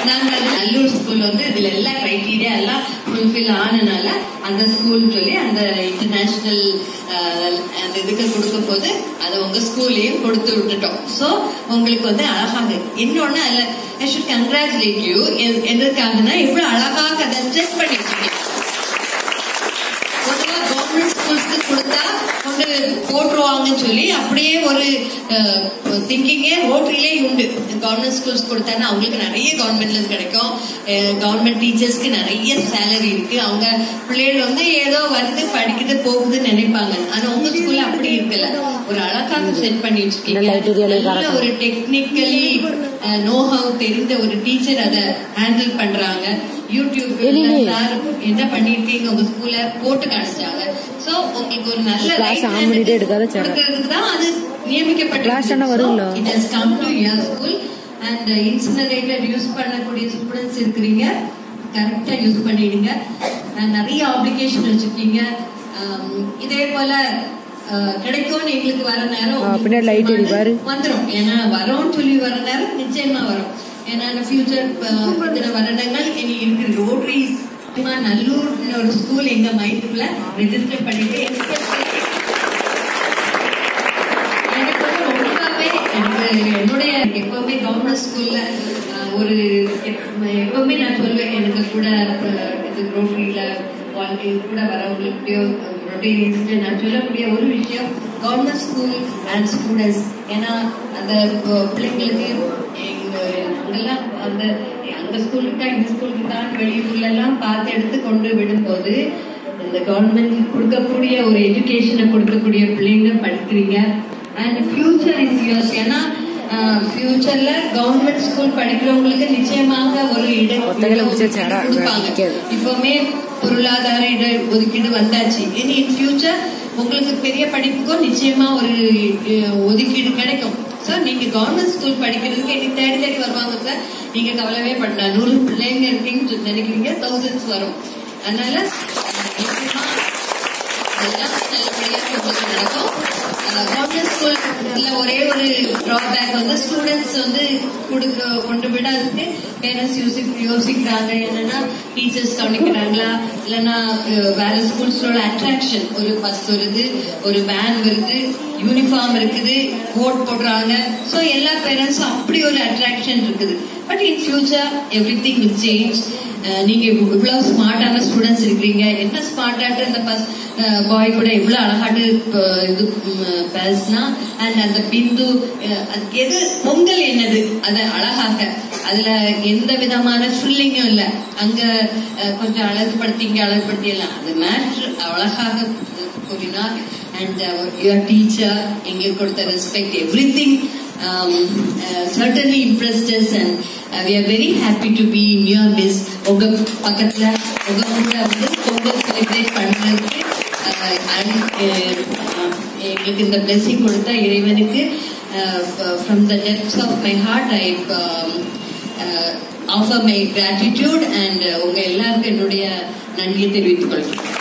நாங்கள் நல்லூர் ஸ்கூல் வந்து இதுல எல்லா கிரைட்டீரியா எல்லாம் ஃபுல்ஃபில் ஆனனால அந்த ஸ்கூல் சொல்லி அந்த இன்டர்நேஷனல் அந்த இதுக்கு கொடுக்கும் போது அதை உங்க ஸ்கூல்லையும் கொடுத்து விட்டுட்டோம் சோ உங்களுக்கு வந்து அழகாக இன்னொன்னு அதுல ஐ ஷுட் கங்க்ராச்சுலேட் யூ எதற்காகனா இவ்வளவு அழகாக அதை செக் பண்ணி வச்சிருக்கீங்க பொதுவா கவர்மெண்ட் ஸ்கூல்ஸ்க்கு கொடுத்தா கொண்டு போட்டுருவாங்கன்னு சொல்லி அப்படியே ஒரு திங்கிங்கே ரோட்டரியிலே உண்டு கவர்மெண்ட் ஸ்கூல்ஸ் கொடுத்தாங்கன்னா அவங்களுக்கு நிறைய கவர்மெண்ட்ல இருந்து கிடைக்கும் கவர்மெண்ட் டீச்சர்ஸ்க்கு நிறைய சேலரி இருக்கு அவங்க பிள்ளைகள் வந்து ஏதோ வருது படிக்குது போகுதுன்னு நினைப்பாங்க ஆனா உங்க ஸ்கூல்ல அப்படி இருக்குல்ல ஒரு அழகாக செட் பண்ணி வச்சிருக்கீங்க நல்ல ஒரு டெக்னிக்கலி நோஹவ் தெரிந்த ஒரு டீச்சர் அதை ஹேண்டில் பண்றாங்க யூடியூப் சார் என்ன பண்ணிருக்கீங்க உங்க ஸ்கூல்ல போட்டு காமிச்சாங்க சோ உங்களுக்கு ஒரு நல்ல Class on பண்ணிட்டே எடுக்காத சேர. கொடுக்கறதுக்கு தான் அது நியமிக்கப்பட்ட Class ஆனா வரும்ல? It has come to your school and incinerator use பண்ணக்கூடிய ஸ்டூடெண்ட்ஸ் இருக்கிறீங்க கரெக்டா யூஸ் பண்ணிடுங்க அஹ் நிறைய அப்ளிகேஷன் வச்சிருக்கீங்க அம், இதே போல அஹ், கிடைக்கும்னு எங்களுக்கு வர நேரம் ஆ, பின்னாடி light எரி பாரு. வந்துரும் ஏன்னா வரோம்னு சொல்லி வர நேரம் நிச்சயமா வரும் ஏன்னா ஃபியூச்சர் இத்தனை வருடங்கள் இனி இருக்கு ரோட்டரி நல்லூர் ஒரு ஸ்கூல் எங்க மைண்டுக்குள்ள ரெஜிஸ்டர் பண்ணிட்டு especially எனக்கு வந்து ரொம்பவே எனக்கு என்னுடைய எப்பவுமே கவர்மெண்ட் ஸ்கூல்ல ஒரு எப்- எப்பவுமே நான் சொல்லுவேன் எனக்கு கூட அஹ், இது ரோட்டரியில வாழ்க்கை கூட வரவங்களுக்கிட்டயோ ரொட்டேரியன்ஸ்ட்டு நான் சொல்லக்கூடிய ஒரு விஷயம் கவர்மெண்ட் ஸ்கூல் அண்ட் ஸ்டூடெண்ட்ஸ் ஏன்னா அந்த அஹ், பிள்ளைங்களுக்கு எங்க அங்கெல்லாம் அந்த அந்த ஸ்கூலுக்கு தான் இந்த ஸ்கூலுக்கு தான் வெளியூர்ல எல்லாம் பார்த்து எடுத்து கொண்டு விடும்போது இந்த கவர்மெண்ட் கொடுக்கக்கூடிய ஒரு எஜுகேஷனை கொடுக்கக்கூடிய பிள்ளைங்க படிக்கிறீங்க அண்ட் ஃபியூச்சர் இஸ் யோர்ஸ் ஏன்னா ஃபியூச்சர்ல கவர்மெண்ட் ஸ்கூல் படிக்கிறவங்களுக்கு நிச்சயமாக ஒரு இடம் ஒத்தையில முடிச்சு சேரா, கொடுப்பாங்க நிக்காது. இப்பவுமே பொருளாதார இட ஒதுக்கீடு வந்தாச்சு இனி இன் ஃபியூச்சர் உங்களுக்கு பெரிய படிப்புக்கும் நிச்சயமா ஒரு அஹ், ஒதுக்கீடு கிடைக்கும் சார் நீங்க கவர்மெண்ட் ஸ்கூல் படிக்கிறதுக்கு இனி தேடி தேடி வருவாங்க சார் நீங்க கவலைவே பண்ணலாம் நூறு பிள்ளைங்க இருக்கீங்கன்னு நினைக்கிறீங்க தௌசண்ட்ஸ் வரும் அதனால அஹ், நிச்சயமா எல்லாம் நல்லபடியாக உங்களுக்கு நடக்கும் கவர்மெண்ட் ஸ்கூல்ல ஒரே ஒரு டிராபேக் வந்து ஸ்டூடெண்ட்ஸ் வந்து கொடுக்க கொண்டு விடாததுக்கு பேரண்ட்ஸ் யோசி யோசிக்கிறாங்க என்னன்னா டீச்சர்ஸ் கவனிக்கிறாங்களா இல்லைன்னா அஹ், வேற ஸ்கூல்ஸோட அட்ராக்ஷன் ஒரு பஸ் வருது ஒரு வேன் வருது யூனிஃபார்ம் இருக்குது கோட் போடுறாங்க ஸோ எல்லா பேரண்ட்ஸும் அப்படி ஒரு அட்ராக்ஷன் இருக்குது but in future everything will change நீங்க இவ்வளவு ஸ்மார்ட்டான ஸ்டூடெண்ட்ஸ் இருக்கிறீங்க என்ன ஸ்மார்ட்டாட்டு அந்த பஸ் பாய் கூட இவ்வளவு அழகாட்டு அஹ், இது ம், பேசினா அண்ட் அந்த பிந்து அஹ், அது எது பொங்கல் என்னது அது அழகாக அதுல எந்த விதமான ஃபில்லிங்கும் இல்ல அங்க அஹ், கொஞ்சம் அழகுபடுத்தி இங்க அழகுபடுத்தி எல்லாம் அது மேட்ரு அழகாக கூறினார் அண்ட் யுவர் டீச்சர் எங்களுக்கு கொடுத்த respect everything um, uh, certainly impressed us and uh, we are very happy to be in your midst உங்க பக்கத்துல உங்க கூட வந்து பொங்கல் செலிப்ரேட் பண்றதுக்கு uh, and, uh, uh, எங்களுக்கு இந்த blessing கொடுத்த இறைவனுக்கு uh, from the depths of my heart I um, uh, offer my gratitude and uh, உங்க எல்லாருக்கும் என்னுடைய நன்றியை தெரிவித்துக் கொள்கிறேன்